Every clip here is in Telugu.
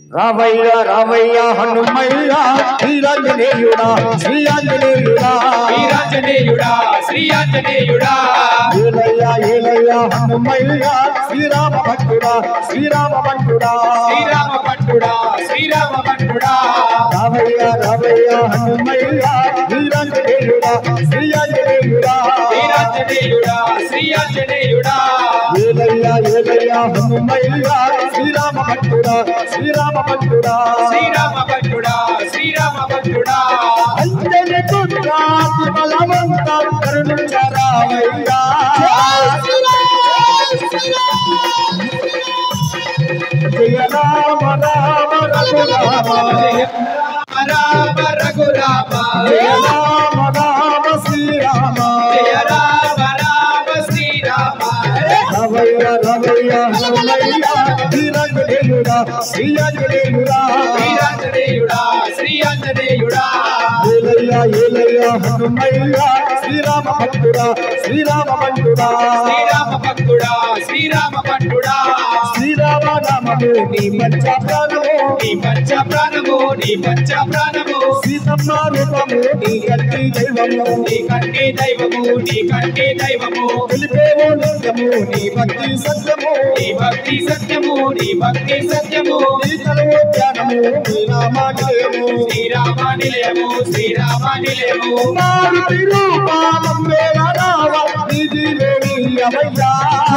రావయ్య రావయ్య హనుమయ్య శ్రీరాంజనేయుడా శ్రీరాంజనేయుడా వీరాంజనేయుడా శ్రీ ఆంజనేయుడా ఏలయ్య ఏలయ్య హనుమయ్య శ్రీరామ భక్తుడా శ్రీరామ భక్తుడా శ్రీరామ భట్టుడా శ్రీరామ భట్టుడా రావయ్య రావయ్య హనుమయ్య శ్రీరాంజనేయుడా శ్రీరాంజనేయుడా వీరాంజనేయుడా శ్రీ ఆంజనేయుడా ఏలయ్య ఏలయ్య హనుమయ్య శ్రీరామ భక్తుడా శ్రీరామ భక్తుడా శ్రీరామ భట్టుడా శ్రీరామ భట్టుడా అంజని పుత్రాతి బలవంత కరుణించరావయ్యా జయ రామ రామ రఘురామ రామ రఘురామ జయ రామ రామ శ్రీరామ జయ రామ రామ శ్రీరామ రవయ్య రవయ్య హనుమయ్య శ్రీరంజనేయుడా శ్రీరంజనేయుడా వీరాంజనేయుడా శ్రీ ఆంజనేయుడా ఏలయ్య ఏలయ్య హనుమయ్య శ్రీరామ భక్తుడా శ్రీరామ భక్తుడా శ్రీరామ భక్తుడా శ్రీరామ భట్టుడా శ్రీరామ నామము నీ పంచ ప్రాణము నీ పంచ ప్రాణము నీ పంచ ప్రాణము సీతమ్మ రూపము నీ కంటి దైవము నీ కంటి దైవము నీ కంటి దైవము తెలిపేవు నిత్యము నీ భక్తి సత్యము నీ భక్తి సత్యము నీ భక్తి సత్యము నీ తలవు ధ్యానము నీ నామాజయము శ్రీరామ నిలయము శ్రీరామ నిలయము నాటి రూపమే రావ నిధి లేని అవయ్యా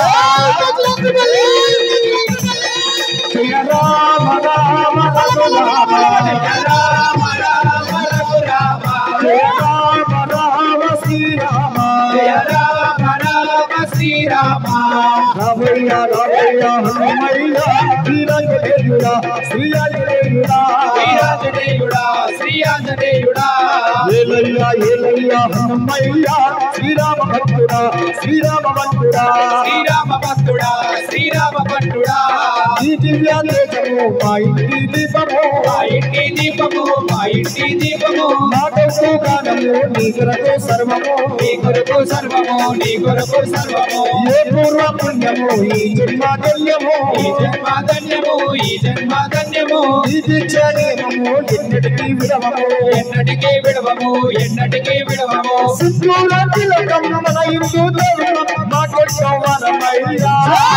జయ రామ రామ రఘురామ జయ రామ రామ రఘురామ జయ రామ రామ శ్రీరామ జయ రామ రామ శ్రీరామ రామయ్య రామయ్య హనుమయ్య శ్రీరంజనేయుడా శ్రీరంజనేయుడా వీరాంజనేయుడా శ్రీ ఆంజనేయుడా ఏలయ్య ఏలయ్య హనుమయ్య శ్రీరామ భక్తుడా శ్రీరామ భక్తుడా శ్రీరామ భక్తుడా శ్రీరామ భట్టుడా ఈ దివ్య తేజము మా ఇంటి దీపము మా ఇంటి దీపము మా ఇంటి దీపము మా కొరకు గానము నీ కొరకు సర్వము నీ కొరకు సర్వము నీ కొరకు సర్వము ఏ పూర్వ పుణ్యము ఈ జన్మ ధన్యము ఈ జన్మ ధన్యము ఈ జన్మ ధన్యము ఈ దీక్ష నియమము ఎన్నటికీ విడవము ఎన్నటికీ విడవము ఎన్నటికీ విడవము సిద్ధూర తిలకం మన హిందూ దైవం మా కోసం వరమయ్యా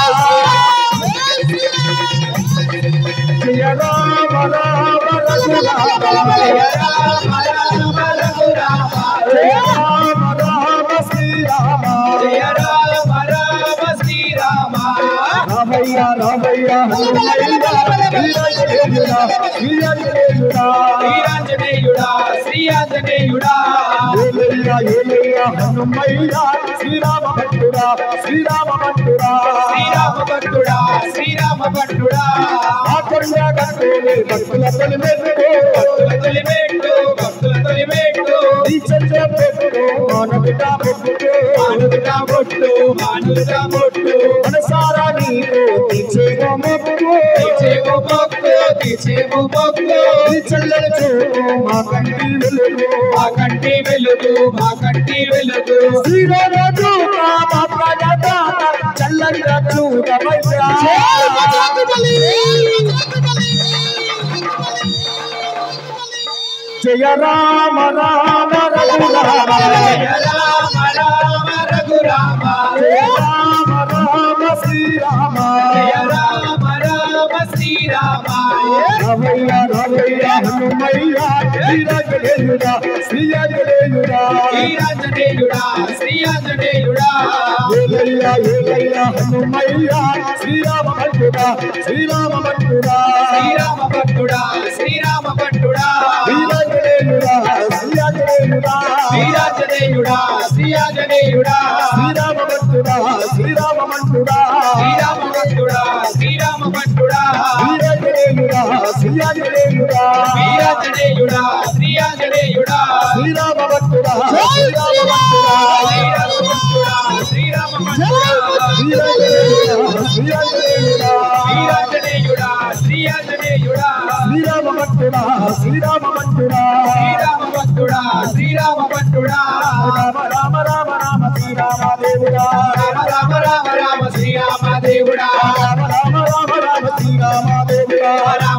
జయ రామ రామ రఘురామ జయ రామ రామ రఘురామ జయ రామ రామ శ్రీరామ జయ రామ రామ శ్రీరామ రామయ్య రామయ్య హనుమయ్య వీరాంజనేయుడా వీరాంజనేయుడా వీరాంజనేయుడా శ్రీ ఆంజనేయుడా ఏలయ్య ఏలయ్య హనుమయ్య శ్రీరామ భక్తుడా శ్రీరామ భక్తుడా శ్రీరామ భక్తుడా శ్రీరామ భక్తుడా ఆ కొండ గట్టుని భక్తుల తొలిమెట్టు భక్తుల తొలిమెట్టు భక్తుల తొలిమెట్టు ఈ చంద్ర పెట్టు మానవిట పెట్టు మానుగా బొట్టు మానుగా బొట్టు మనసారా నీకు తీర్చేగో మొక్కు తీసేవు మొక్కు తీసేవు మొక్కు ఈ చల్లని చూపు మా కంటి వెలుగు మా కంటి వెలుగు మా కంటి వెలుగు శ్రీరాజు మా ప్రజాత చల్లంగా చూడవయ్యా జయ రామ రామ రఘురామ జయ రామ రామ రఘురామ జయ రామ రామ శ్రీరామ జయ రామ రామ శ్రీరామ రామయ్య రామయ్య హనుమయ్య శ్రీరాజనేయుడా శ్రీరాజనేయుడా వీరాంజనేయుడా శ్రీ ఆంజనేయుడా ఏలయ్య ఏలయ్య హనుమయ్య శ్రీరామ భక్తుడా శ్రీరామ భక్తుడా శ్రీరామ భక్తుడా శ్రీరామ భక్తుడా శ్రీరాజనేయుడా శ్రీరాజనేయుడా వీరాంజనేయుడా శ్రీ ఆంజనేయుడా శ్రీరామ భక్తుడా శ్రీరామ భక్తుడా శ్రీరామ భక్తుడా శ్రీరామ భక్తుడా శ్రీరాజనేయుడా శ్రీరాజనేయుడా వీరాంజనేయుడా శ్రీ ఆంజనేయుడా శ్రీరామ భక్తుడా శ్రీరామ భక్తుడా శ్రీరామ భక్తుడా శ్రీరామ భక్తుడా శ్రీరాజనేయుడా శ్రీరాజనేయుడా వీరాంజనేయుడా శ్రీ ఆంజనేయుడా శ్రీరామ భక్తుడా శ్రీరామ భక్తుడా శ్రీరామ భక్తుడా శ్రీరామ భక్తుడా రామ రామ రామ రామ శ్రీరామ దేవుడా రామ రామ రామ రామ శ్రీరామ దేవుడా రామ రామ రామ రామ శ్రీరామ దేవుడా రామ రామ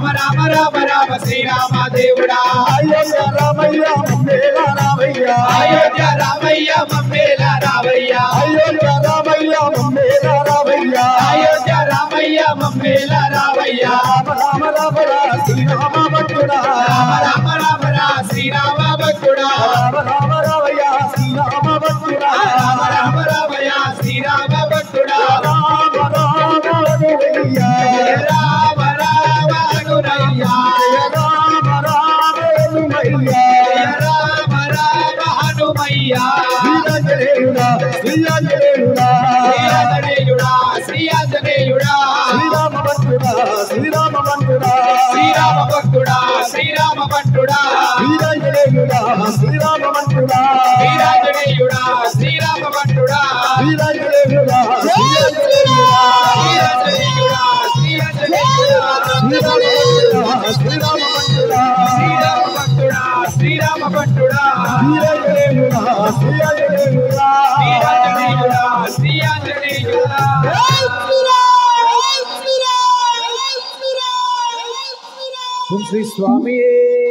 రామ రామ శ్రీరామ దేవుడా అయోధ్య రామయ్య మమ్మేల రామయ్య అయోధ్య రామయ్య మమ్మేల రావయ్య అయోధ్య రామయ్య మమ్మేల రామయ్య అయోధ్య రామయ్య మమ్మేల రావయ్య రామ రామ రామ రా శ్రీరామ భక్తుడా రామ రామ రామ రా శ్రీరామ భక్తుడా రామ రామ రామయ్య శ్రీరామ భక్తుడా రామ రామ రామయ్య శ్రీరామ భక్తుడా రామ రామ హనుమయ్య రామ రామ అనురయ్య రామ రామ హనుమయ్య రామ రామ హనుమయ్య శ్రీరాంజనేయుడా శ్రీరాంజనేయుడా శ్రీఆంజనేయుడా శ్రీఆంజనేయుడా శ్రీరామ భక్తుడా శ్రీరామ భక్తుడా శ్రీరామ భక్తుడా శ్రీరామ భక్తుడా శ్రీరాంజనేయుడా శ్రీరామ భక్తుడా శ్రీరాంజనేయుడా శ్రీరామ భక్తుడా శ్రీరాంజనేయుడా శ్రీరాంజనేయుడా శ్రీరాంజనేయుడా శ్రీరాంజనేయుడా శ్రీరామ భక్తుడా శ్రీరామ భక్తుడా శ్రీరామ భక్తుడా శ్రీరామ భక్తుడా శ్రీరాంజనేయుడా శ్రీరాంజనేయుడా శ్రీరాంజనేయుడా శ్రీఆంజనేయుడా ఓం శ్రీ స్వామి